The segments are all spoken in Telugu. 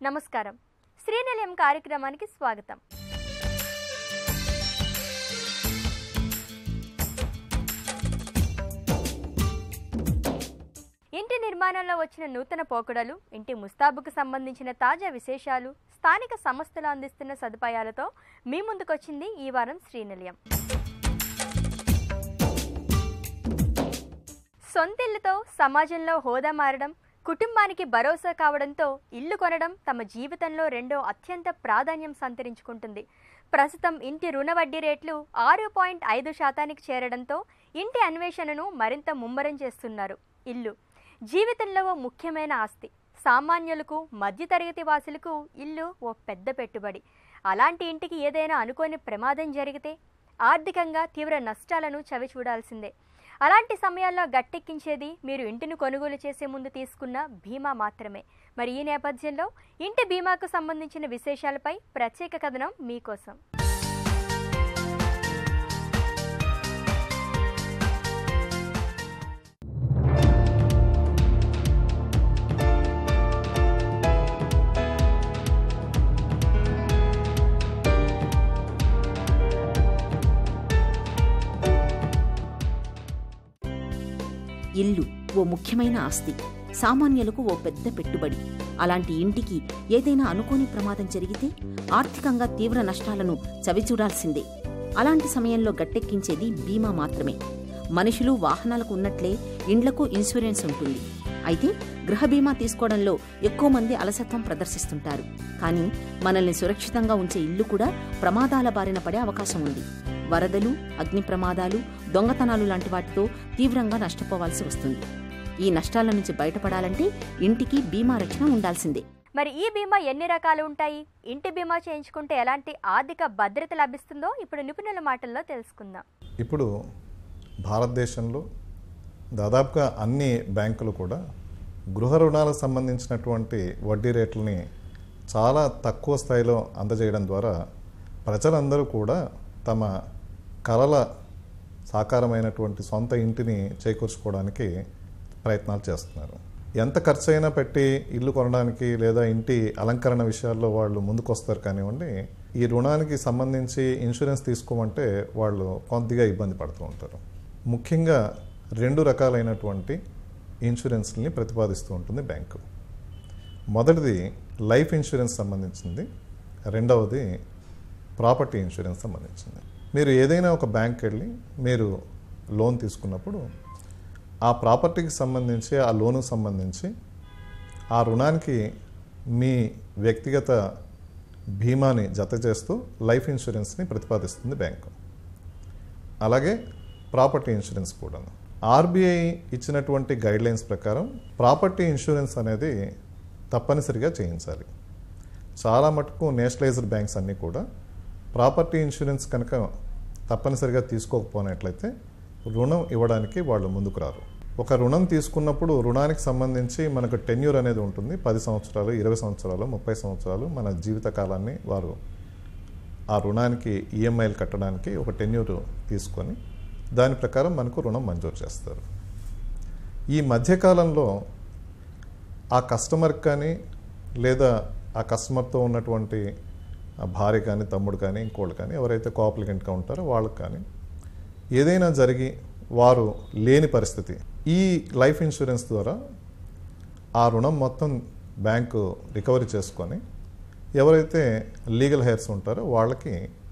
నమస్కారం శ్రీనిలయం కార్యక్రమానికి స్వాగతం ఇంటి నిర్మాణంలో వచ్చిన నూతన పోకడలు ఇంటి ముస్తాబుకు సంబంధించిన తాజా విశేషాలు స్థానిక సంస్థలు అందిస్తున్న సదుపాయాలతో మీ ముందుకొచ్చింది ఈ వారం శ్రీనిలయం సొంతిల్లుతో సమాజంలో హోదా మారడం కుటుంబానికి భరోసా కావడంతో ఇల్లు కొనడం తమ జీవితంలో రెండో అత్యంత ప్రాధాన్యం సంతరించుకుంటుంది ప్రస్తుతం ఇంటి రుణ వడ్డీ రేట్లు ఆరు పాయింట్ ఐదు శాతానికి చేరడంతో ఇంటి అన్వేషణను మరింత ముమ్మరం చేస్తున్నారు ఇల్లు జీవితంలో ఓ ముఖ్యమైన ఆస్తి సామాన్యులకు మధ్యతరగతి వాసులకు ఇల్లు ఓ పెద్ద పెట్టుబడి అలాంటి ఇంటికి ఏదైనా అనుకోని ప్రమాదం జరిగితే ఆర్థికంగా తీవ్ర నష్టాలను చవి చూడాల్సిందే అలాంటి సమయాల్లో గట్టెక్కించేది మీరు ఇంటిని కొనుగోలు చేసే ముందు తీసుకున్న బీమా మాత్రమే మరి ఈ నేపథ్యంలో ఇంటి బీమాకు సంబంధించిన విశేషాలపై ప్రత్యేక కథనం మీకోసం ఇల్లు ఓ ముఖ్యమైన ఆస్తి సామాన్యులకు ఓ పెద్ద పెట్టుబడి అలాంటి ఇంటికి ఏదైనా అనుకోని ప్రమాదం జరిగితే ఆర్థికంగా తీవ్ర నష్టాలను చవిచూడాల్సిందే అలాంటి సమయంలో గట్టెక్కించేది బీమా మాత్రమే మనుషులు వాహనాలకు ఉన్నట్లే ఇండ్లకు ఇన్సూరెన్స్ ఉంటుంది అయితే గృహ బీమా తీసుకోవడంలో ఎక్కువ మంది అలసత్వం ప్రదర్శిస్తుంటారు కానీ మనల్ని సురక్షితంగా ఉంచే ఇల్లు కూడా ప్రమాదాల బారిన పడే అవకాశం ఉంది వరదలు అగ్ని ప్రమాదాలు దొంగతనాలు లాంటి వాటితో తీవ్రంగా నష్టపోవాల్సి వస్తుంది ఈ నష్టాల నుంచి బయటపడాలంటే ఇంటికి బీమా రక్షణ ఉండాల్సిందే మరి ఈ బీమా ఎన్ని రకాలు ఉంటాయి ఇంటి బీమా చేయించుకుంటే ఎలాంటి ఆర్థిక భద్రత లభిస్తుందో ఇప్పుడు నిపుణుల మాటల్లో తెలుసుకుందాం ఇప్పుడు భారతదేశంలో దాదాపుగా అన్ని బ్యాంకులు కూడా గృహ రుణాలకు సంబంధించినటువంటి వడ్డీ రేట్లని చాలా తక్కువ స్థాయిలో అందజేయడం ద్వారా ప్రజలందరూ కూడా తమ కలల సాకారమైనటువంటి సొంత ఇంటిని చేకూర్చుకోవడానికి ప్రయత్నాలు చేస్తున్నారు ఎంత ఖర్చు అయినా పెట్టి ఇల్లు కొనడానికి లేదా ఇంటి అలంకరణ విషయాల్లో వాళ్ళు ముందుకొస్తారు కానివ్వండి ఈ రుణానికి సంబంధించి ఇన్సూరెన్స్ తీసుకోమంటే వాళ్ళు కొద్దిగా ఇబ్బంది పడుతూ ఉంటారు ముఖ్యంగా రెండు రకాలైనటువంటి ఇన్సూరెన్స్ని ప్రతిపాదిస్తూ ఉంటుంది బ్యాంకు మొదటిది లైఫ్ ఇన్సూరెన్స్ సంబంధించింది రెండవది ప్రాపర్టీ ఇన్సూరెన్స్ సంబంధించింది మీరు ఏదైనా ఒక బ్యాంక్ వెళ్ళి మీరు లోన్ తీసుకున్నప్పుడు ఆ ప్రాపర్టీకి సంబంధించి ఆ లోనుకు సంబంధించి ఆ రుణానికి మీ వ్యక్తిగత బీమాని జత చేస్తూ లైఫ్ ఇన్సూరెన్స్ని ప్రతిపాదిస్తుంది బ్యాంకు అలాగే ప్రాపర్టీ ఇన్సూరెన్స్ కూడా ఆర్బీఐ ఇచ్చినటువంటి గైడ్లైన్స్ ప్రకారం ప్రాపర్టీ ఇన్సూరెన్స్ అనేది తప్పనిసరిగా చేయించాలి చాలా మటుకు నేషనలైజ్డ్ బ్యాంక్స్ అన్నీ కూడా ప్రాపర్టీ ఇన్సూరెన్స్ కనుక తప్పనిసరిగా తీసుకోకపోయినట్లయితే రుణం ఇవ్వడానికి వాళ్ళు ముందుకు రారు ఒక రుణం తీసుకున్నప్పుడు రుణానికి సంబంధించి మనకు టెన్యూర్ అనేది ఉంటుంది పది సంవత్సరాలు ఇరవై సంవత్సరాలు ముప్పై సంవత్సరాలు మన జీవిత కాలాన్ని వారు ఆ రుణానికి ఈఎంఐలు కట్టడానికి ఒక టెన్యూర్ తీసుకొని దాని ప్రకారం మనకు రుణం మంజూరు చేస్తారు ఈ మధ్యకాలంలో ఆ కస్టమర్ కానీ లేదా ఆ కస్టమర్తో ఉన్నటువంటి ఆ భార్య కానీ తమ్ముడు కానీ ఇంకోళ్ళు కానీ ఎవరైతే కోఆప్లికెంట్గా ఉంటారో వాళ్ళకి కానీ ఏదైనా జరిగి వారు లేని పరిస్థితి ఈ లైఫ్ ఇన్సూరెన్స్ ద్వారా ఆ రుణం మొత్తం బ్యాంకు రికవరీ చేసుకొని ఎవరైతే లీగల్ హెయిర్స్ ఉంటారో వాళ్ళకి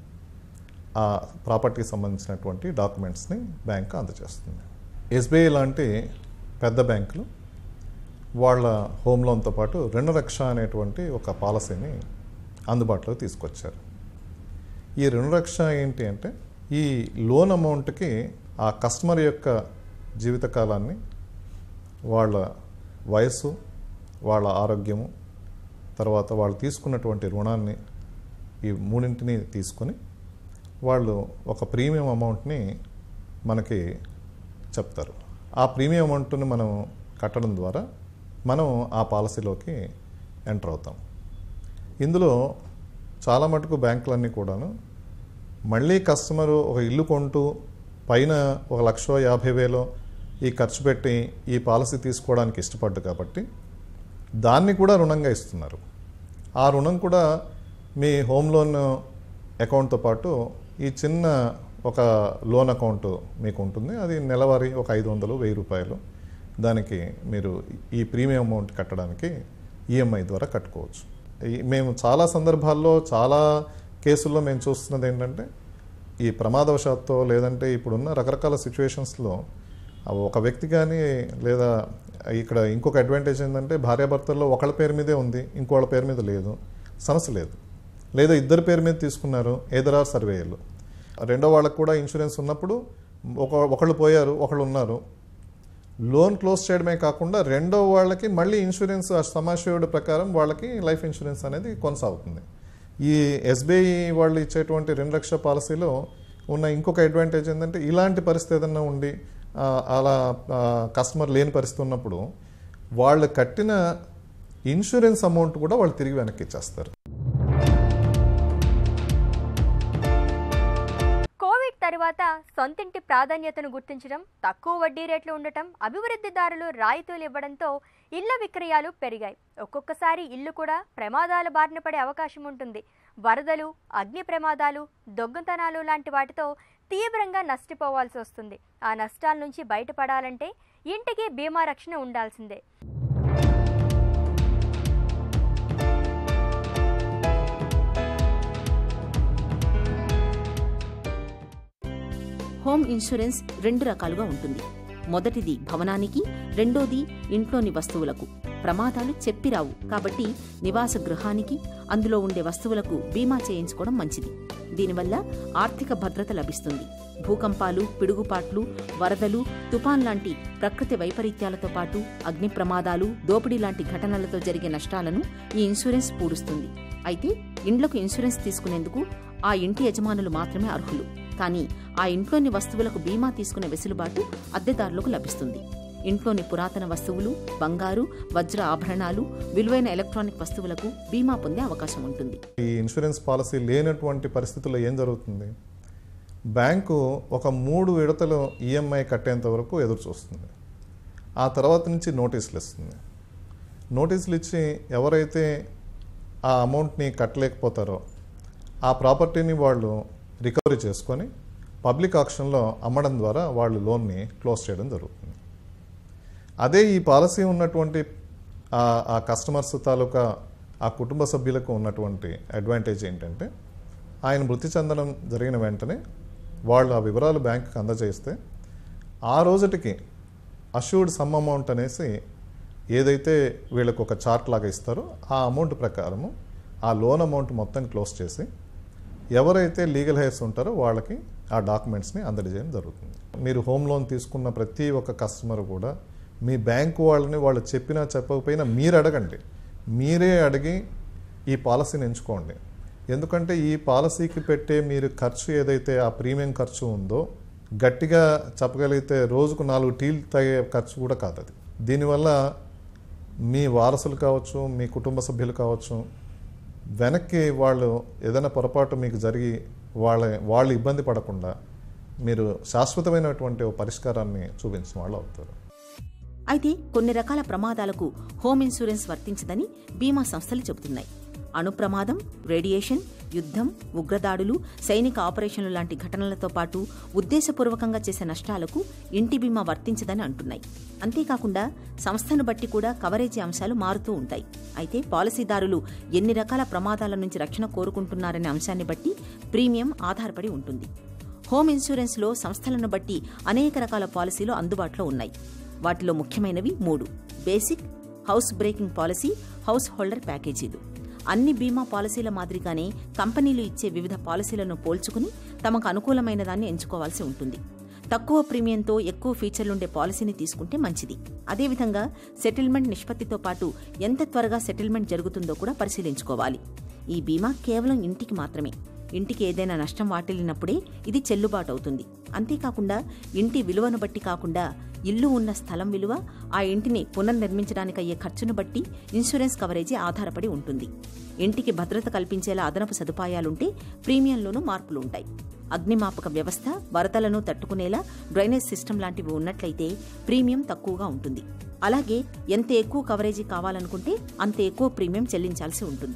ఆ ప్రాపర్టీకి సంబంధించినటువంటి డాక్యుమెంట్స్ని బ్యాంక్ అందజేస్తుంది ఎస్బీఐ లాంటి పెద్ద బ్యాంకులు వాళ్ళ హోమ్ లోన్తో పాటు రెండు లక్ష అనేటువంటి ఒక పాలసీని అందుబాటులోకి తీసుకొచ్చారు ఈ రెండు లక్ష ఏంటి అంటే ఈ లోన్ అమౌంట్కి ఆ కస్టమర్ యొక్క జీవితకాలాన్ని వాళ్ళ వయస్సు వాళ్ళ ఆరోగ్యము తర్వాత వాళ్ళు తీసుకున్నటువంటి రుణాన్ని ఈ మూడింటిని తీసుకొని వాళ్ళు ఒక ప్రీమియం అమౌంట్ని మనకి చెప్తారు ఆ ప్రీమియం అమౌంట్ని మనం కట్టడం ద్వారా మనం ఆ పాలసీలోకి ఎంటర్ అవుతాం ఇందులో చాలా మటుకు బ్యాంకులన్నీ కూడాను మళ్ళీ కస్టమరు ఒక ఇల్లు కొంటూ పైన ఒక లక్ష యాభై వేలో ఈ ఖర్చు పెట్టి ఈ పాలసీ తీసుకోవడానికి ఇష్టపడ్డు కాబట్టి దాన్ని కూడా రుణంగా ఇస్తున్నారు ఆ రుణం కూడా మీ హోమ్ లోన్ అకౌంట్తో పాటు ఈ చిన్న ఒక లోన్ అకౌంట్ మీకు ఉంటుంది అది నెలవారీ ఒక ఐదు వందలు వెయ్యి రూపాయలు దానికి మీరు ఈ ప్రీమియం అమౌంట్ కట్టడానికి ఈఎంఐ ద్వారా కట్టుకోవచ్చు ఈ- మేము చాలా సందర్భాల్లో చాలా కేసుల్లో మేము చూస్తున్నది ఏంటంటే ఈ ప్రమాదవశాత్తు లేదంటే ఇప్పుడున్న రకరకాల సిచ్యువేషన్స్లో ఒక వ్యక్తి కానీ లేదా ఇక్కడ ఇంకొక అడ్వాంటేజ్ ఏంటంటే భార్యాభర్తల్లో ఒకళ్ళ పేరు మీదే ఉంది ఇంకోళ్ళ పేరు మీద లేదు సమస్య లేదు లేదా ఇద్దరి పేరు మీద తీసుకున్నారు ఏదర్ ఆర్ సర్వేయర్లు రెండో వాళ్ళకు కూడా ఇన్సూరెన్స్ ఉన్నప్పుడు ఒక ఒకళ్ళు పోయారు ఒకళ్ళు ఉన్నారు లోన్ క్లోజ్ చేయడమే కాకుండా రెండో వాళ్ళకి మళ్ళీ ఇన్సూరెన్స్ ఆ సమాశయుడు ప్రకారం వాళ్ళకి లైఫ్ ఇన్సూరెన్స్ అనేది కొనసాగుతుంది ఈ ఎస్బీఐ వాళ్ళు ఇచ్చేటువంటి రెండు లక్షల పాలసీలో ఉన్న ఇంకొక అడ్వాంటేజ్ ఏంటంటే ఇలాంటి పరిస్థితి ఏదన్నా ఉండి ఆ, అలా ఆ, కస్టమర్ లేని పరిస్థితి ఉన్నప్పుడు వాళ్ళు కట్టిన ఇన్సూరెన్స్ అమౌంట్ కూడా వాళ్ళు తిరిగి వెనక్కి ఇచ్చేస్తారు కోవిడ్ తర్వాత సొంతింటి ప్రాధాన్యతను గుర్తించడం తక్కువ వడ్డీ రేట్లు ఉండటం అభివృద్ధిదారులు రాయితీలు ఇవ్వడంతో ఇళ్ల విక్రయాలు పెరిగాయి ఒక్కొక్కసారి ఇల్లు కూడా ప్రమాదాల బారిన పడే అవకాశం ఉంటుంది వరదలు అగ్ని ప్రమాదాలు దొంగతనాలు లాంటి వాటితో తీవ్రంగా నష్టపోవాల్సి వస్తుంది ఆ నష్టాల నుంచి బయటపడాలంటే ఇంటికి బీమా రక్షణ ఉండాల్సిందే హోమ్ ఇన్సూరెన్స్ రెండు రకాలుగా ఉంటుంది మొదటిది భవనానికి రెండోది ఇంట్లోని వస్తువులకు ప్రమాదాలు చెప్పిరావు కాబట్టి నివాస గృహానికి అందులో ఉండే వస్తువులకు బీమా చేయించుకోవడం మంచిది దీనివల్ల ఆర్థిక భద్రత లభిస్తుంది భూకంపాలు పిడుగుపాట్లు వరదలు తుఫాన్ లాంటి ప్రకృతి వైపరీత్యాలతో పాటు అగ్ని ప్రమాదాలు దోపిడీ లాంటి ఘటనలతో జరిగే నష్టాలను ఈ ఇన్సూరెన్స్ పూడుస్తుంది అయితే ఇండ్లకు ఇన్సూరెన్స్ తీసుకునేందుకు ఆ ఇంటి యజమానులు మాత్రమే అర్హులు కానీ ఆ ఇంట్లోని వస్తువులకు బీమా తీసుకునే వెసులుబాటు అద్దెదారులకు లభిస్తుంది ఇంట్లోని పురాతన వస్తువులు బంగారు వజ్ర ఆభరణాలు విలువైన ఎలక్ట్రానిక్ వస్తువులకు బీమా పొందే అవకాశం ఉంటుంది ఈ ఇన్సూరెన్స్ పాలసీ లేనటువంటి పరిస్థితుల్లో ఏం జరుగుతుంది బ్యాంకు ఒక మూడు విడతలు ఈఎంఐ కట్టేంత వరకు ఎదురు చూస్తుంది ఆ తర్వాత నుంచి నోటీసులు ఇస్తుంది నోటీసులు ఇచ్చి ఎవరైతే ఆ అమౌంట్ని కట్టలేకపోతారో ఆ ప్రాపర్టీని వాళ్ళు రికవరీ చేసుకొని పబ్లిక్ ఆక్షన్లో అమ్మడం ద్వారా వాళ్ళు లోన్ని క్లోజ్ చేయడం జరుగుతుంది అదే ఈ పాలసీ ఉన్నటువంటి ఆ- ఆ కస్టమర్స్ తాలూకా ఆ కుటుంబ సభ్యులకు ఉన్నటువంటి అడ్వాంటేజ్ ఏంటంటే ఆయన మృతి చెందడం జరిగిన వెంటనే వాళ్ళు ఆ వివరాలు బ్యాంకుకి అందజేస్తే ఆ రోజుటికి అష్యూర్డ్ సమ్ అమౌంట్ అనేసి ఏదైతే వీళ్ళకు ఒక చార్ట్ లాగా ఇస్తారో ఆ అమౌంట్ ప్రకారము ఆ లోన్ అమౌంట్ మొత్తం క్లోజ్ చేసి ఎవరైతే లీగల్ హెయిర్స్ ఉంటారో వాళ్ళకి ఆ డాక్యుమెంట్స్ని అందజేయడం జరుగుతుంది మీరు హోమ్ లోన్ తీసుకున్న ప్రతి ఒక్క కస్టమర్ కూడా మీ బ్యాంకు వాళ్ళని వాళ్ళు చెప్పినా చెప్పకపోయినా మీరు అడగండి మీరే అడిగి ఈ పాలసీని ఎంచుకోండి ఎందుకంటే ఈ పాలసీకి పెట్టే మీరు ఖర్చు ఏదైతే ఆ ప్రీమియం ఖర్చు ఉందో గట్టిగా చెప్పగలిగితే రోజుకు నాలుగు టీలు తాగే ఖర్చు కూడా కాదు అది దీనివల్ల మీ వారసులు కావచ్చు మీ కుటుంబ సభ్యులు కావచ్చు వెనక్కి వాళ్ళు ఏదైనా పొరపాటు మీకు జరిగి వాళ్ళ వాళ్ళు ఇబ్బంది పడకుండా మీరు శాశ్వతమైనటువంటి ఓ పరిష్కారాన్ని చూపించిన వాళ్ళు అవుతారు అయితే కొన్ని రకాల ప్రమాదాలకు హోమ్ ఇన్సూరెన్స్ వర్తించదని బీమా సంస్థలు చెబుతున్నాయి అణు ప్రమాదం రేడియేషన్ యుద్ధం ఉగ్రదాడులు సైనిక ఆపరేషన్లు లాంటి ఘటనలతో పాటు ఉద్దేశపూర్వకంగా చేసే నష్టాలకు ఇంటి బీమా వర్తించదని అంటున్నాయి అంతేకాకుండా సంస్థను బట్టి కూడా కవరేజీ అంశాలు మారుతూ ఉంటాయి అయితే పాలసీదారులు ఎన్ని రకాల ప్రమాదాల నుంచి రక్షణ కోరుకుంటున్నారనే అంశాన్ని బట్టి ప్రీమియం ఆధారపడి ఉంటుంది హోమ్ ఇన్సూరెన్స్లో సంస్థలను బట్టి అనేక రకాల పాలసీలు అందుబాటులో ఉన్నాయి వాటిలో ముఖ్యమైనవి మూడు basic house breaking policy house holder ప్యాకేజీలు అన్ని బీమా పాలసీల మాదిరిగానే కంపెనీలు ఇచ్చే వివిధ పాలసీలను పోల్చుకుని తమకు అనుకూలమైన దాన్ని ఎంచుకోవాల్సి ఉంటుంది తక్కువ ప్రీమియంతో ఎక్కువ ఫీచర్లుండే పాలసీని తీసుకుంటే మంచిది అదేవిధంగా సెటిల్మెంట్ నిష్పత్తితో పాటు ఎంత త్వరగా సెటిల్మెంట్ జరుగుతుందో కూడా పరిశీలించుకోవాలి ఈ బీమా కేవలం ఇంటికి మాత్రమే ఇంటికి ఏదైనా నష్టం వాటిల్లినప్పుడే ఇది చెల్లుబాటు అవుతుంది అంతేకాకుండా ఇంటి విలువను బట్టి కాకుండా ఇల్లు ఉన్న స్థలం విలువ ఆ ఇంటిని పునర్నిర్మించడానికి అయ్యే ఖర్చును బట్టి ఇన్సూరెన్స్ కవరేజీ ఆధారపడి ఉంటుంది ఇంటికి భద్రత కల్పించేలా అదనపు సదుపాయాలుంటే ప్రీమియంలోనూ మార్పులు ఉంటాయి అగ్నిమాపక వ్యవస్థ వరదలను తట్టుకునేలా డ్రైనేజ్ సిస్టమ్ లాంటివి ఉన్నట్లయితే ప్రీమియం తక్కువగా ఉంటుంది అలాగే ఎంత ఎక్కువ కవరేజీ కావాలనుకుంటే అంత ఎక్కువ ప్రీమియం చెల్లించాల్సి ఉంటుంది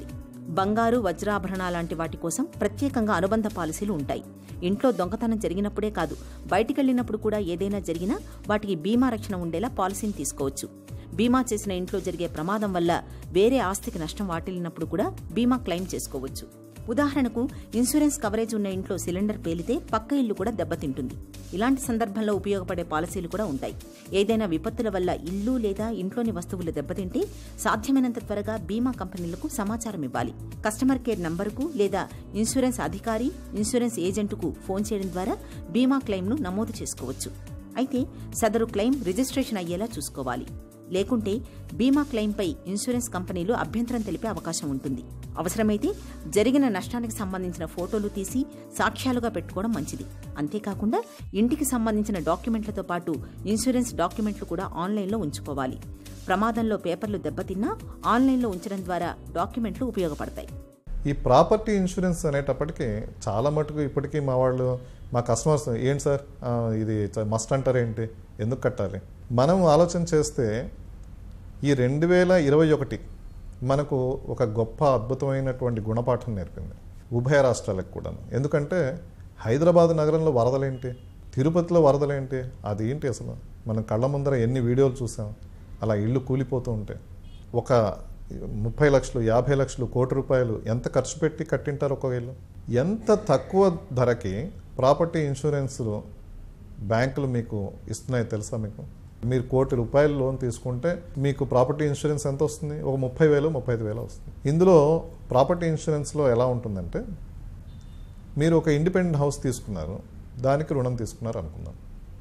బంగారు వజ్రాభరణ లాంటి వాటి కోసం ప్రత్యేకంగా అనుబంధ పాలసీలు ఉంటాయి ఇంట్లో దొంగతనం జరిగినప్పుడే కాదు బయటికెళ్లినప్పుడు కూడా ఏదైనా జరిగినా వాటికి బీమా రక్షణ ఉండేలా పాలసీని తీసుకోవచ్చు బీమా చేసిన ఇంట్లో జరిగే ప్రమాదం వల్ల వేరే ఆస్తికి నష్టం వాటిల్లినప్పుడు కూడా బీమా క్లెయిమ్ చేసుకోవచ్చు ఉదాహరణకు ఇన్సూరెన్స్ కవరేజ్ ఉన్న ఇంట్లో సిలిండర్ పేలితే పక్క ఇల్లు కూడా దెబ్బతింటుంది ఇలాంటి సందర్భంలో ఉపయోగపడే పాలసీలు కూడా ఉంటాయి ఏదైనా విపత్తుల వల్ల ఇల్లు లేదా ఇంట్లోని వస్తువులు దెబ్బతింటే సాధ్యమైనంత త్వరగా బీమా కంపెనీలకు సమాచారం ఇవ్వాలి కస్టమర్ కేర్ నంబరుకు లేదా ఇన్సూరెన్స్ అధికారి ఇన్సూరెన్స్ ఏజెంటుకు ఫోన్ చేయడం ద్వారా బీమా క్లెయిమ్ను నమోదు చేసుకోవచ్చు అయితే సదరు క్లెయిమ్ రిజిస్ట్రేషన్ అయ్యేలా చూసుకోవాలి లేకుంటే బీమా క్లెయిమ్పై ఇన్సూరెన్స్ కంపెనీలు అభ్యంతరం తెలిపే అవకాశం ఉంటుంది అవసరమైతే జరిగిన నష్టానికి సంబంధించిన ఫోటోలు తీసి సాక్ష్యాలుగా పెట్టుకోవడం మంచిది అంతేకాకుండా ఇంటికి సంబంధించిన డాక్యుమెంట్లతో పాటు ఇన్సూరెన్స్ డాక్యుమెంట్లు కూడా ఆన్లైన్లో ఉంచుకోవాలి ప్రమాదంలో పేపర్లు దెబ్బతిన్నా ఆన్లైన్లో ఉంచడం ద్వారా డాక్యుమెంట్లు ఉపయోగపడతాయి ఈ ప్రాపర్టీ ఇన్సూరెన్స్ అనేటప్పటికీ చాలా మటుకు ఇప్పటికీ మా వాళ్ళు మా కస్టమర్స్ ఏంటి సార్ ఆ, ఇది మస్ట్ అంటారు ఏంటి ఎందుకు కట్టాలి మనం ఆలోచన చేస్తే ఈ రెండు వేల ఇరవై ఒకటి మనకు ఒక గొప్ప అద్భుతమైనటువంటి గుణపాఠం నేర్పింది ఉభయ రాష్ట్రాలకు కూడా ఎందుకంటే హైదరాబాద్ నగరంలో వరదలేంటి తిరుపతిలో వరదలేంటి అది ఏంటి అసలు మనం కళ్ళ ముందర ఎన్ని వీడియోలు చూసాం అలా ఇల్లు కూలిపోతూ ఉంటే ఒక ముప్పై లక్షలు యాభై లక్షలు కోటి రూపాయలు ఎంత ఖర్చు పెట్టి కట్టింటారు ఒక ఇల్లు ఎంత తక్కువ ధరకి ప్రాపర్టీ ఇన్సూరెన్స్లు బ్యాంకులు మీకు ఇస్తున్నాయి తెలుసా మీకు మీరు కోటి రూపాయలు లోన్ తీసుకుంటే మీకు ప్రాపర్టీ ఇన్సూరెన్స్ ఎంత వస్తుంది ఒక ముప్పై వేలు ముప్పై ఐదు వేలు వస్తుంది ఇందులో ప్రాపర్టీ ఇన్సూరెన్స్లో ఎలా ఉంటుందంటే మీరు ఒక ఇండిపెండెంట్ హౌస్ తీసుకున్నారు దానికి రుణం తీసుకున్నారు అనుకుందాం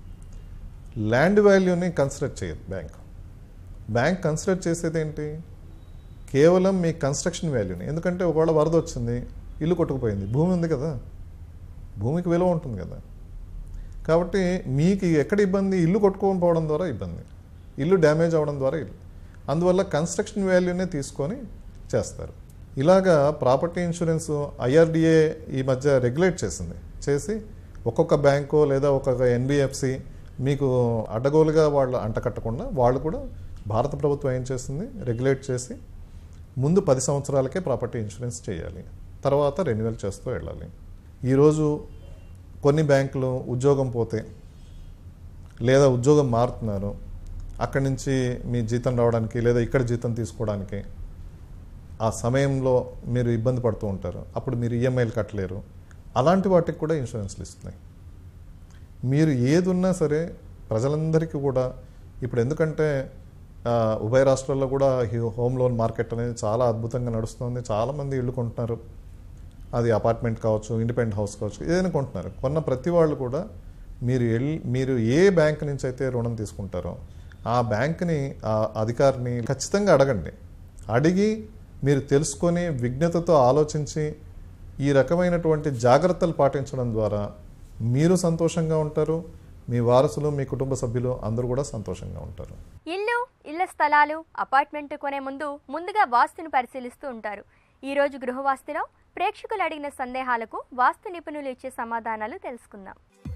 ల్యాండ్ వాల్యూని కన్సిడర్ చేయదు బ్యాంక్ బ్యాంక్ కన్సిడర్ చేసేది ఏంటి కేవలం మీ కన్స్ట్రక్షన్ వాల్యూని ఎందుకంటే ఒకవేళ వరద వచ్చింది ఇల్లు కొట్టుకుపోయింది భూమి ఉంది కదా భూమికి విలువ ఉంటుంది కదా కాబట్టి మీకు ఎక్కడ ఇబ్బంది ఇల్లు కొట్టుకొని పోవడం ద్వారా ఇబ్బంది ఇల్లు డ్యామేజ్ అవ్వడం ద్వారా ఇల్లు అందువల్ల కన్స్ట్రక్షన్ వాల్యూనే తీసుకొని చేస్తారు ఇలాగా ప్రాపర్టీ ఇన్సూరెన్స్ ఐఆర్డిఏ ఈ మధ్య రెగ్యులేట్ చేసింది చేసి ఒక్కొక్క బ్యాంకు లేదా ఒక్కొక్క ఎన్బిఎఫ్సి మీకు అడ్డగోలుగా వాళ్ళు అంటకట్టకుండా వాళ్ళు కూడా భారత ప్రభుత్వం ఏం చేస్తుంది రెగ్యులేట్ చేసి ముందు పది సంవత్సరాలకే ప్రాపర్టీ ఇన్సూరెన్స్ చేయాలి తర్వాత రెన్యువల్ చేస్తూ వెళ్ళాలి ఈరోజు కొన్ని బ్యాంకులు ఉద్యోగం పోతే లేదా ఉద్యోగం మారుతున్నారు అక్కడి నుంచి మీ జీతం రావడానికి లేదా ఇక్కడ జీతం తీసుకోవడానికి ఆ సమయంలో మీరు ఇబ్బంది పడుతూ ఉంటారు అప్పుడు మీరు ఈఎంఐలు కట్టలేరు అలాంటి వాటికి కూడా ఇన్సూరెన్స్లు ఇస్తున్నాయి మీరు ఏది ఉన్నా సరే ప్రజలందరికీ కూడా ఇప్పుడు ఎందుకంటే ఆ, ఉభయ రాష్ట్రాల్లో కూడా హీ- హోమ్ లోన్ మార్కెట్ అనేది చాలా అద్భుతంగా నడుస్తుంది చాలామంది ఇల్లు కొంటున్నారు అది అపార్ట్మెంట్ కావచ్చు ఇండిపెండెంట్ హౌస్ కావచ్చు ఏదైనా కొంటున్నారు కొన్న ప్రతి వాళ్ళు కూడా మీరు ఎల్ మీరు ఏ బ్యాంక్ నుంచి అయితే రుణం తీసుకుంటారో ఆ బ్యాంక్ని ఆ అధికారిని ఖచ్చితంగా అడగండి అడిగి మీరు తెలుసుకొని విజ్ఞతతో ఆలోచించి ఈ రకమైనటువంటి జాగ్రత్తలు పాటించడం ద్వారా మీరు సంతోషంగా ఉంటారు మీ వారసులు మీ కుటుంబ సభ్యులు అందరూ కూడా సంతోషంగా ఉంటారు ఇల్లు ఇళ్ల స్థలాలు అపార్ట్మెంట్ కొనే ముందు ముందుగా వాస్తును పరిశీలిస్తూ ఉంటారు ఈ రోజు గృహవాస్తులో ప్రేక్షకులు అడిగిన సందేహాలకు వాస్తు నిపుణులు ఇచ్చే సమాధానాలు తెలుసుకుందాం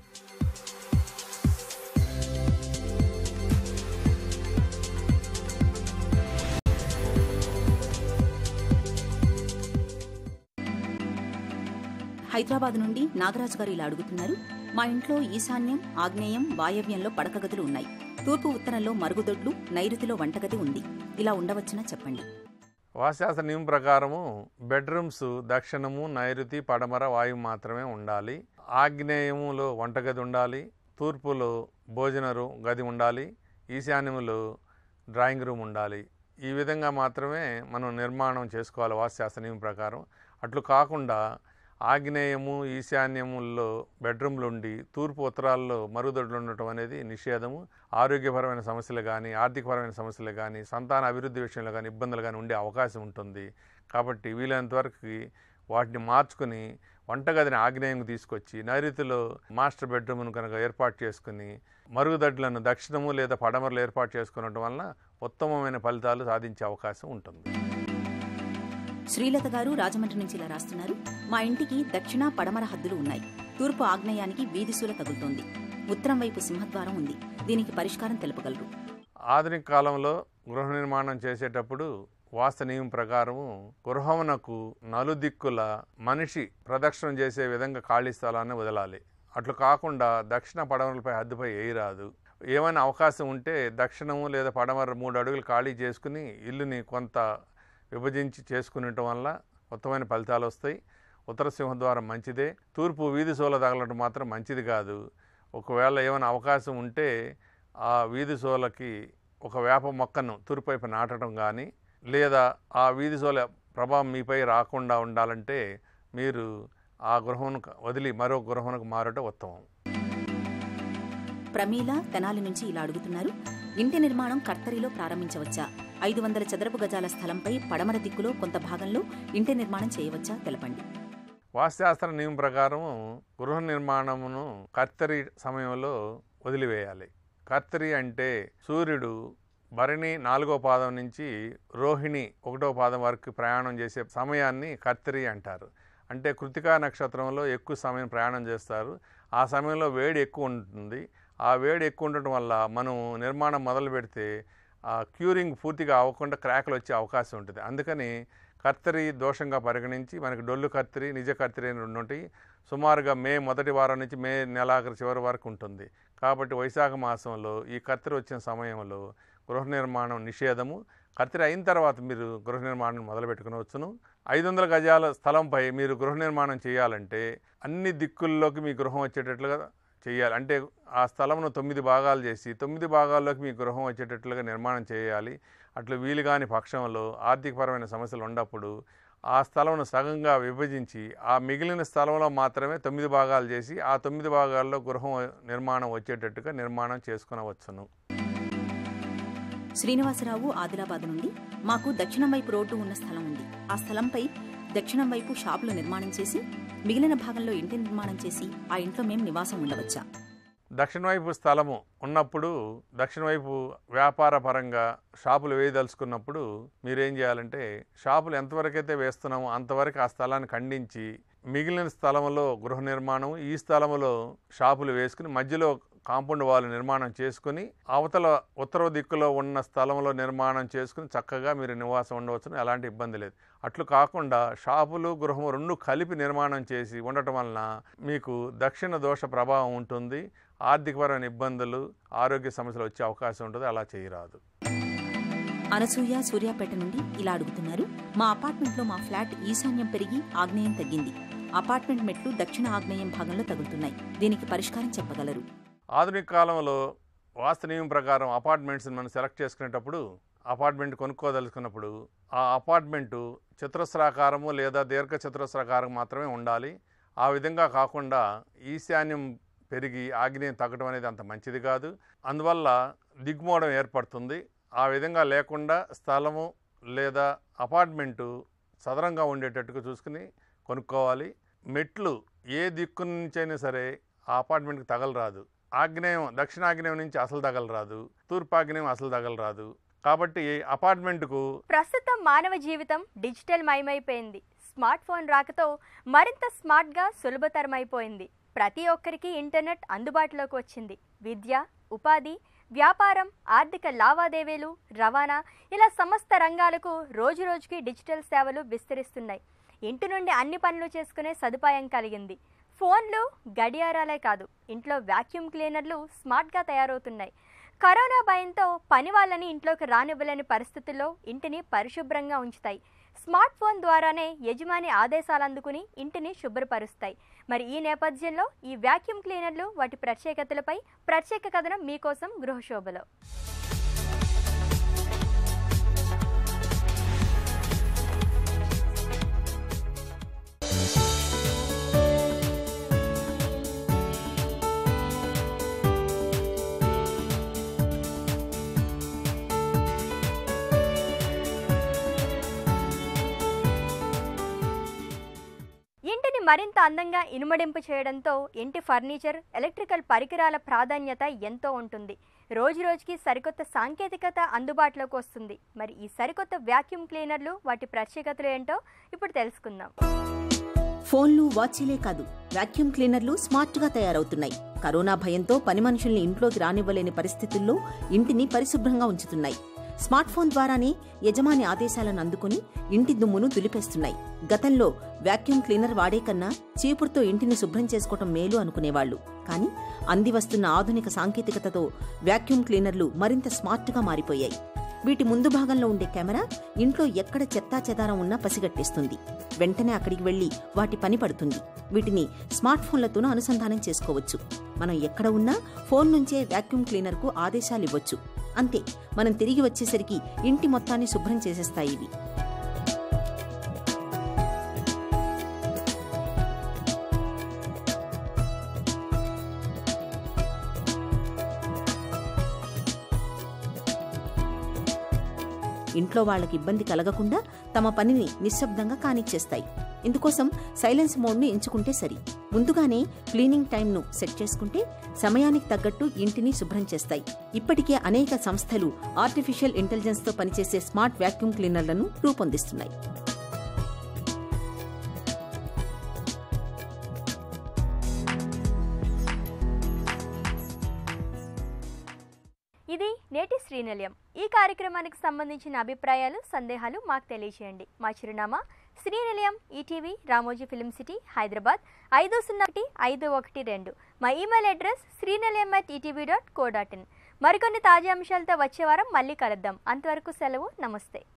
హైదరాబాద్ నుండి నాగరాజు గారు ఇలా అడుగుతున్నారు మా ఇంట్లో ఈశాన్యం ఆగ్నేయం వాయవ్యంలో పడక గదులు ఉన్నాయి తూర్పు ఉత్తరంలో మరుగుదొడ్లు నైరుతిలో వంటగది ఉంది ఇలా ఉండవచ్చునా చెప్పండి వాశాస్త్ర నియమం ప్రకారము బెడ్రూమ్స్ దక్షిణము నైరుతి పడమర వాయువు మాత్రమే ఉండాలి ఆగ్నేయములో వంటగది ఉండాలి తూర్పులో భోజన రూ గది ఉండాలి ఈశాన్యములో డ్రాయింగ్ రూమ్ ఉండాలి ఈ విధంగా మాత్రమే మనం నిర్మాణం చేసుకోవాలి వాస్తుశాస్త్ర నియమం ప్రకారం అట్లు కాకుండా ఆగ్నేయము ఈశాన్యముల్లో బెడ్రూమ్లు ఉండి తూర్పు ఉత్తరాల్లో మరుగుదొడ్లు ఉండటం అనేది నిషేధము ఆరోగ్యపరమైన సమస్యలు కానీ ఆర్థికపరమైన సమస్యలు కానీ సంతాన అభివృద్ధి విషయంలో కానీ ఇబ్బందులు కానీ ఉండే అవకాశం ఉంటుంది కాబట్టి వీలైనంత వరకు వాటిని మార్చుకుని వంటగదిని ఆగ్నేయంకు తీసుకొచ్చి నైరుతిలో మాస్టర్ బెడ్రూమ్ను కనుక ఏర్పాటు చేసుకుని మరుగుదొడ్లను దక్షిణము లేదా పడమరలు ఏర్పాటు చేసుకునడం వలన ఉత్తమమైన ఫలితాలు సాధించే అవకాశం ఉంటుంది శ్రీలత గారు రాజమండ్రి నుంచి ఇలా రాస్తున్నారు మా ఇంటికి దక్షిణ పడమర హద్దులు ఉన్నాయి తూర్పు ఆగ్నేయానికి వీధిశూల తగులుతోంది ఉత్తరం వైపు సింహద్వారం ఉంది దీనికి పరిష్కారం తెలుపగలరు ఆధునిక కాలంలో గృహ నిర్మాణం చేసేటప్పుడు వాస్తు నియమం ప్రకారము గృహమునకు నలుదిక్కుల మనిషి ప్రదక్షిణం చేసే విధంగా ఖాళీ స్థలాన్ని వదలాలి అట్లు కాకుండా దక్షిణ పడమరలపై హద్దుపై వేయరాదు ఏమైనా అవకాశం ఉంటే దక్షిణము లేదా పడమర మూడు అడుగులు ఖాళీ చేసుకుని ఇల్లుని కొంత విభజించి చేసుకునేటం వల్ల ఉత్తమైన ఫలితాలు వస్తాయి ఉత్తర సింహద్వారం మంచిదే తూర్పు వీధి సోల తగలటం మాత్రం మంచిది కాదు ఒకవేళ ఏమైనా అవకాశం ఉంటే ఆ వీధి సోలకి ఒక వేప మొక్కను తూర్పు వైపు నాటడం కానీ లేదా ఆ వీధి సోల ప్రభావం మీపై రాకుండా ఉండాలంటే మీరు ఆ గృహమును వదిలి మరో గృహమునకు మారటం ఉత్తమం ప్రమీల తెనాలి నుంచి ఇలా అడుగుతున్నారు ఇంటి నిర్మాణం కర్తరిలో ప్రారంభించవచ్చా ఐదు వందల చదరపు గజాల స్థలంపై పడమర దిక్కులో కొంత భాగంలో ఇంటి నిర్మాణం చేయవచ్చా తెలపండి వాస్తుశాస్త్ర నియమం ప్రకారం గృహ నిర్మాణమును కర్తరి సమయంలో వదిలివేయాలి కర్తరి అంటే సూర్యుడు భరణి నాలుగో పాదం నుంచి రోహిణి ఒకటో పాదం వరకు ప్రయాణం చేసే సమయాన్ని కర్తరి అంటారు అంటే కృతికా నక్షత్రంలో ఎక్కువ సమయం ప్రయాణం చేస్తారు ఆ సమయంలో వేడి ఎక్కువ ఉంటుంది ఆ వేడి ఎక్కువ ఉండటం వల్ల మనం నిర్మాణం మొదలు పెడితే ఆ క్యూరింగ్ పూర్తిగా అవ్వకుండా క్రాక్లు వచ్చే అవకాశం ఉంటుంది అందుకని కర్తరి దోషంగా పరిగణించి మనకి డొల్లు కర్తరి నిజ కర్తరి అని రెండు ఉంటాయి సుమారుగా మే మొదటి వారం నుంచి మే నెలాఖరు చివరి వరకు ఉంటుంది కాబట్టి వైశాఖ మాసంలో ఈ కర్తరి వచ్చిన సమయంలో గృహ నిర్మాణం నిషేధము కర్తరి అయిన తర్వాత మీరు గృహ నిర్మాణం మొదలు పెట్టుకునవచ్చును ఐదు వందల గజాల స్థలంపై మీరు గృహ నిర్మాణం చేయాలంటే అన్ని దిక్కుల్లోకి మీ గృహం వచ్చేటట్లుగా చేయాలి అంటే ఆ స్థలంను తొమ్మిది భాగాలు చేసి తొమ్మిది భాగాల్లోకి మీ గృహం వచ్చేటట్లుగా నిర్మాణం చేయాలి అట్లా వీలు కాని పక్షంలో ఆర్థికపరమైన సమస్యలు ఉన్నప్పుడు ఆ స్థలంను సగంగా విభజించి ఆ మిగిలిన స్థలంలో మాత్రమే తొమ్మిది భాగాలు చేసి ఆ తొమ్మిది భాగాల్లో గృహం నిర్మాణం వచ్చేటట్టుగా నిర్మాణం చేసుకునవచ్చును శ్రీనివాసరావు ఆదిలాబాద్ నుండి మాకు దక్షిణం వైపు రోడ్డు ఉన్న స్థలం ఉంది ఆ స్థలంపై దక్షిణం వైపు షాపులు నిర్మాణం చేసి మిగిలిన భాగంలో ఇంటి నిర్మాణం చేసి ఆ ఇంట్లో మేం నివాసం ఉండవచ్చా దక్షిణ వైపు స్థలము ఉన్నప్పుడు దక్షిణ వైపు వ్యాపార పరంగా షాపులు వేయదలుచుకున్నప్పుడు మీరేం చేయాలంటే షాపులు ఎంతవరకైతే వేస్తున్నామో అంతవరకు ఆ స్థలాన్ని ఖండించి మిగిలిన స్థలంలో గృహ నిర్మాణం ఈ స్థలంలో షాపులు వేసుకుని మధ్యలో కాంపౌండ్ వాళ్ళు నిర్మాణం చేసుకుని అవతల ఉత్తర దిక్కులో ఉన్న స్థలంలో నిర్మాణం చేసుకుని చక్కగా మీరు నివాసం ఉండవచ్చును ఎలాంటి ఇబ్బంది లేదు అట్లు కాకుండా షాపులు గృహము రెండు కలిపి నిర్మాణం చేసి ఉండటం వలన మీకు దక్షిణ దోష ప్రభావం ఉంటుంది ఆర్థికపరమైన ఇబ్బందులు ఆరోగ్య సమస్యలు వచ్చే అవకాశం ఉంటుంది అలా చేయరాదు అనసూయ సూర్యాపేట నుండి ఇలా అడుగుతున్నారు మా అపార్ట్మెంట్లో మా ఫ్లాట్ ఈశాన్యం పెరిగి ఆగ్నేయం తగ్గింది అపార్ట్మెంట్ మెట్లు దక్షిణ ఆగ్నేయం భాగంలో తగులుతున్నాయి దీనికి పరిష్కారం చెప్పగలరు ఆధునిక కాలంలో వాస్తు నియమం ప్రకారం అపార్ట్మెంట్స్ మనం సెలెక్ట్ చేసుకునేటప్పుడు అపార్ట్మెంట్ కొనుక్కోదలుచుకున్నప్పుడు ఆ అపార్ట్మెంటు చతురస్రాకారము లేదా దీర్ఘ చతురస్రాకారం మాత్రమే ఉండాలి ఆ విధంగా కాకుండా ఈశాన్యం పెరిగి ఆగ్నేయం తగ్గడం అనేది అంత మంచిది కాదు అందువల్ల దిగ్మోడం ఏర్పడుతుంది ఆ విధంగా లేకుండా స్థలము లేదా అపార్ట్మెంటు సదరంగా ఉండేటట్టుగా చూసుకుని కొనుక్కోవాలి మెట్లు ఏ దిక్కు నుంచైనా సరే ఆ అపార్ట్మెంట్కి తగలరాదు ఆగ్నేయం దక్షిణాగ్నేయం నుంచి అసలు తగలరాదు తూర్పాగ్నేయం అసలు తగలరాదు కాబట్టి అపార్ట్మెంట్కు ప్రస్తుతం మానవ జీవితం డిజిటల్ మయమైపోయింది స్మార్ట్ ఫోన్ రాకతో మరింత స్మార్ట్గా సులభతరమైపోయింది ప్రతి ఒక్కరికి ఇంటర్నెట్ అందుబాటులోకి వచ్చింది విద్య ఉపాధి వ్యాపారం ఆర్థిక లావాదేవీలు రవాణా ఇలా సమస్త రంగాలకు రోజురోజుకి డిజిటల్ సేవలు విస్తరిస్తున్నాయి ఇంటి నుండి అన్ని పనులు చేసుకునే సదుపాయం కలిగింది ఫోన్లు గడియారాలే కాదు ఇంట్లో వాక్యూమ్ క్లీనర్లు స్మార్ట్గా తయారవుతున్నాయి కరోనా భయంతో పని వాళ్ళని ఇంట్లోకి రానివ్వలేని పరిస్థితుల్లో ఇంటిని పరిశుభ్రంగా ఉంచుతాయి స్మార్ట్ ఫోన్ ద్వారానే యజమాని ఆదేశాలు అందుకుని ఇంటిని శుభ్రపరుస్తాయి మరి ఈ నేపథ్యంలో ఈ వాక్యూమ్ క్లీనర్లు వాటి ప్రత్యేకతలపై ప్రత్యేక కథనం మీకోసం గృహశోభలో ఇంటిని మరింత అందంగా ఇనుమడింపు చేయడంతో ఇంటి ఫర్నిచర్ ఎలక్ట్రికల్ పరికరాల ప్రాధాన్యత ఎంతో ఉంటుంది రోజు రోజుకి సరికొత్త సాంకేతికత అందుబాటులోకి వస్తుంది మరి ఈ సరికొత్త వాక్యూమ్ క్లీనర్లు వాటి ప్రత్యేకతలు ఏంటో ఇప్పుడు తెలుసుకుందాం ఫోన్లు వాచీలే కాదు వాక్యూమ్ క్లీనర్లు స్మార్ట్గా తయారవుతున్నాయి కరోనా భయంతో పని మనుషుల్ని ఇంట్లోకి రానివ్వలేని పరిస్థితుల్లో ఇంటిని పరిశుభ్రంగా ఉంచుతున్నాయి స్మార్ట్ ఫోన్ ద్వారానే యజమాని ఆదేశాలను అందుకుని ఇంటి దుమ్మును దులిపేస్తున్నాయి గతంలో వాక్యూమ్ క్లీనర్ వాడే కన్నా చీపురుతో ఇంటిని శుభ్రం చేసుకోవటం మేలు అనుకునేవాళ్లు కానీ అంది వస్తున్న ఆధునిక సాంకేతికతతో వాక్యూమ్ క్లీనర్లు మరింత స్మార్ట్గా మారిపోయాయి వీటి ముందు భాగంలో ఉండే కెమెరా ఇంట్లో ఎక్కడ చెత్తా చెదారం ఉన్నా పసిగట్టేస్తుంది వెంటనే అక్కడికి వెళ్లి వాటి పని పడుతుంది వీటిని స్మార్ట్ ఫోన్లతోనూ అనుసంధానం చేసుకోవచ్చు మనం ఎక్కడ ఉన్నా ఫోన్ నుంచే వాక్యూమ్ క్లీనర్కు ఆదేశాలు ఇవ్వచ్చు అంతే మనం తిరిగి వచ్చేసరికి ఇంటి మొత్తాన్ని శుభ్రం చేసేస్తాయి ఇవి ఇంట్లో వాళ్ళకి ఇబ్బంది కలగకుండా తమ పనిని నిశ్శబ్దంగా కానిచ్చేస్తాయి ఇందుకోసం సైలెన్స్ మోడ్ను ఎంచుకుంటే సరి ముందుగానే క్లీనింగ్ టైంను సెట్ చేసుకుంటే సమయానికి తగ్గట్టు ఇంటిని శుభ్రం చేస్తాయి ఇప్పటికే అనేక సంస్థలు ఆర్టిఫిషియల్ ఇంటెలిజెన్స్తో పనిచేసే స్మార్ట్ వాక్యూమ్ క్లీనర్లను రూపొందిస్తున్నాయి ఇది నేటి శ్రీనిలయం ఈ కార్యక్రమానికి సంబంధించిన అభిప్రాయాలు సందేహాలు మాకు తెలియజేయండి మా చిరునామా Srinilayam ETV Ramoji film city Hyderabad ఐదు సున్నా ఒకటి ఐదు ఒకటి రెండు మా email address Srinilayam at ETV dot co dot in మరికొన్ని తాజా అంశాలతో వచ్చే వారం మళ్ళీ కలుద్దాం అంతవరకు సెలవు నమస్తే